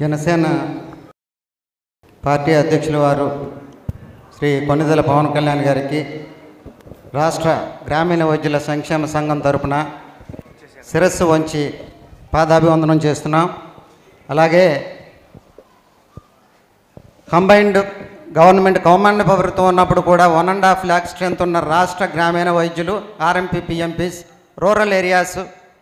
Janasena party అధ్యక్షుల వారు శ్రీ కొన్నిదెల పవన్ కళ్యాణ్ గారికి రాష్ట్ర గ్రామీణ వైద్యుల సంక్షేమ సంఘం తరపున శిరస్సు వంచి పాదాభివందనం చేస్తున్నాం అలాగే కంబైన్డ్ గవర్నమెంట్ కమాండ్ ప్రభుత్వం ఉన్నప్పుడు కూడా one and half lakh strength ఉన్న రాష్ట్ర గ్రామీణ వైద్యులు RMP PMPs rural areas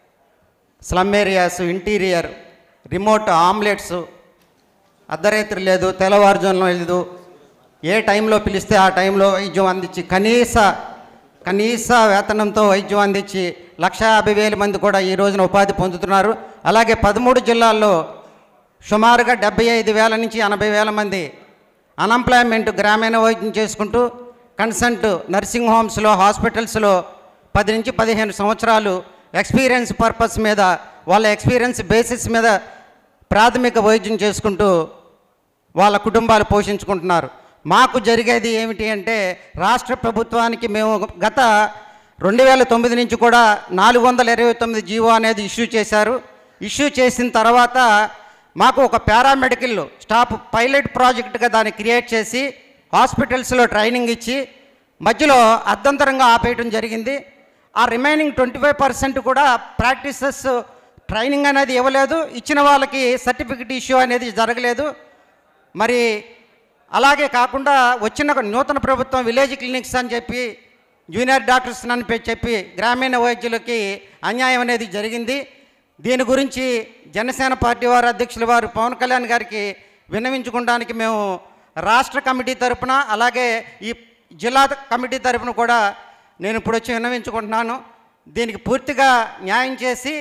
slum areas interior remote hamlets అర్ధరాత్రి లేదు తెల్లవారుజామున లేదు ఏ టైంలో పిలిస్తే ఆ టైంలో వైద్యం అందించి కనీస కనీస వేతనంతో వైద్యం అందించి లక్ష యాభై వేల మంది కూడా ఈ రోజున ఉపాధి పొందుతున్నారు అలాగే పదమూడు జిల్లాల్లో సుమారుగా డెబ్బై ఐదు వేల నుంచి ఎనభై వేల మంది అన్ఎంప్లాయ్మెంట్ గ్రామీణ వైద్యం చేసుకుంటూ కన్సల్ట్ నర్సింగ్ హోమ్స్లో హాస్పిటల్స్లో పది నుంచి పదిహేను సంవత్సరాలు ఎక్స్పీరియన్స్ పర్పస్ మీద వాళ్ళ ఎక్స్పీరియన్స్ బేసిస్ మీద ప్రాథమిక వైద్యం చేసుకుంటూ వాళ్ళ కుటుంబాలు పోషించుకుంటున్నారు మాకు జరిగేది ఏమిటి అంటే రాష్ట్ర ప్రభుత్వానికి మేము గత రెండు వేల తొమ్మిది నుంచి కూడా నాలుగు వందల ఇరవై తొమ్మిది జీవో అనేది ఇష్యూ చేశారు ఇష్యూ చేసిన తర్వాత మాకు ఒక పారామెడికల్ స్టాఫ్ పైలట్ ప్రాజెక్టుగా దాన్ని క్రియేట్ చేసి హాస్పిటల్స్లో ట్రైనింగ్ ఇచ్చి మధ్యలో అర్ధంతరంగా ఆపేయడం జరిగింది ఆ రిమైనింగ్ ట్వంటీ ఫైవ్ పర్సెంట్ కూడా ప్రాక్టీసెస్ ట్రైనింగ్ అనేది ఇవ్వలేదు ఇచ్చిన వాళ్ళకి సర్టిఫికెట్ ఇష్యూ అనేది జరగలేదు మరి అలాగే కాకుండా వచ్చిన ఒక నూతన ప్రభుత్వం విలేజ్ క్లినిక్స్ అని చెప్పి జూనియర్ డాక్టర్స్ అని పె- చెప్పి గ్రామీణ వైద్యులకి అన్యాయం అనేది జరిగింది దీని గురించి జనసేన పార్టీ వారు అధ్యక్షుల వారు పవన్ కళ్యాణ్ గారికి విన్నవించుకోవడానికి మేము రాష్ట్ర కమిటీ తరపున అలాగే ఈ జిల్లా కమిటీ తరపున కూడా నేను ఇప్పుడు వచ్చి విన్నవించుకుంటున్నాను దీనికి పూర్తిగా న్యాయం చేసి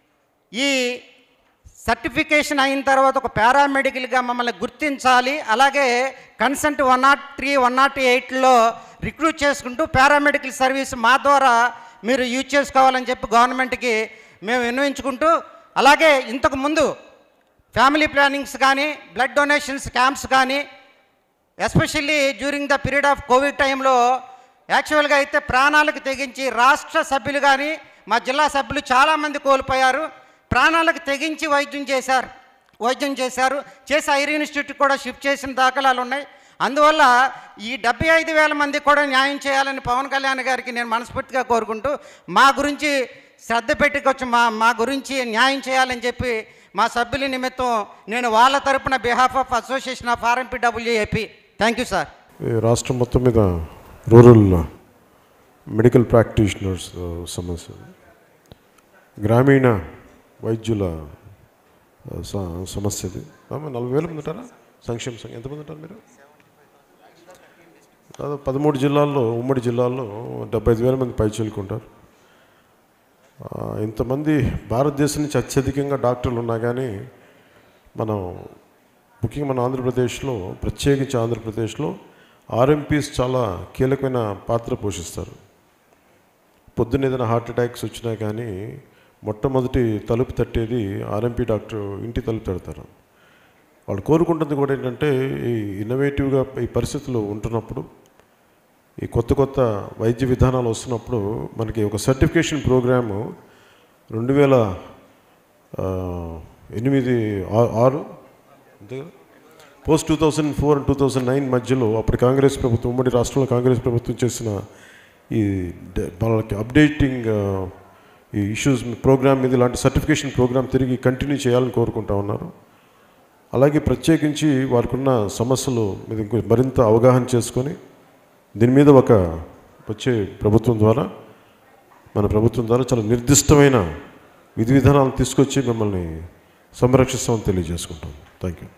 ఈ సర్టిఫికేషన్ అయిన తర్వాత ఒక పారామెడికల్గా మమ్మల్ని గుర్తించాలి అలాగే consent one not three one not ఎయిట్లో రిక్రూట్ చేసుకుంటూ పారామెడికల్ సర్వీస్ మా ద్వారా మీరు యూజ్ చేసుకోవాలని చెప్పి గవర్నమెంట్కి మేము విన్నవించుకుంటూ అలాగే ఇంతకు ముందు ఫ్యామిలీ ప్లానింగ్స్ కానీ బ్లడ్ డొనేషన్స్ క్యాంప్స్ కానీ especially during the period of Covid టైంలో యాక్చువల్గా అయితే ప్రాణాలకు తెగించి రాష్ట్ర సభ్యులు కానీ మా జిల్లా సభ్యులు చాలామంది కోల్పోయారు ప్రాణాలకు తెగించి వైద్యం చేశారు వైద్యం చేశారు చేసి ఐర్ ఇన్స్టిట్యూట్ కూడా షిఫ్ట్ చేసిన దాఖలాలు ఉన్నాయి అందువల్ల ఈ డెబ్బై ఐదు వేల మంది కూడా న్యాయం చేయాలని పవన్ కళ్యాణ్ గారికి నేను మనస్ఫూర్తిగా కోరుకుంటూ మా గురించి శ్రద్ధ పెట్టుకొచ్చి మా మా గురించి న్యాయం చేయాలని చెప్పి మా సభ్యుల నిమిత్తం నేను వాళ్ళ తరపున behalf of association of RMP WAP thank you sir ఈ రాష్ట్రం మొత్తం మీద రూరల్ మెడికల్ ప్రాక్టీషనర్స్ సమస్య గ్రామీణ వైద్యుల ఆ, స- సమస్య ఇది ఆమె నలభై వేల మంది ఉంటారా సంక్షేమ సంఘం ఎంతమంది ఉంటారు మీరు దాదాపు పదమూడు జిల్లాల్లో ఉమ్మడి జిల్లాల్లో డెబ్బై ఐదు వేల మంది పైచీలుకుంటారు ఆ, ఇంతమంది భారతదేశం నుంచి అత్యధికంగా డాక్టర్లు ఉన్నా కానీ మనం ముఖ్యంగా మన ఆంధ్రప్రదేశ్లో ప్రత్యేకించి ఆంధ్రప్రదేశ్లో ఆర్ఎంపీస్ చాలా కీలకమైన పాత్ర పోషిస్తారు పొద్దున్న ఏదైనా హార్ట్ అటాక్స్ వచ్చినా కానీ మొట్టమొదటి తలుపు తట్టేది ఆర్ఎంపీ డాక్టర్ ఇంటి తలుపు తడతారు వాళ్ళు కోరుకుంటుంది కూడా ఏంటంటే ఈ ఇన్నోవేటివ్గా ఈ పరిస్థితులు ఉంటున్నప్పుడు ఈ కొత్త కొత్త వైద్య విధానాలు వస్తున్నప్పుడు మనకి ఒక సర్టిఫికేషన్ ప్రోగ్రాము రెండు వేల ఆ, ఎనిమిది ఆ- ఆరు అంతే కదా post two thousand four and two thousand nine మధ్యలో అప్పుడు కాంగ్రెస్ ప్రభుత్వం ఉమ్మడి రాష్ట్రంలో కాంగ్రెస్ ప్రభుత్వం చేసిన ఈ డ- వాళ్ళకి అప్డేటింగ్ ఆ, ఈ ఇష్యూస్ ప్రోగ్రామ్ మీద ఇలాంటి సర్టిఫికేషన్ ప్రోగ్రామ్ తిరిగి కంటిన్యూ చేయాలని కోరుకుంటా ఉన్నారు అలాగే ప్రత్యేకించి వారికి ఉన్న సమస్యలు మీద ఇంకో మరింత అవగాహన చేసుకొని దీని మీద ఒక వచ్చే ప్రభుత్వం ద్వారా మన ప్రభుత్వం ద్వారా చాలా నిర్దిష్టమైన విధి విధానాలు తీసుకొచ్చి మిమ్మల్ని సంరక్షిస్తామని తెలియజేసుకుంటాం థ్యాంక్ యూ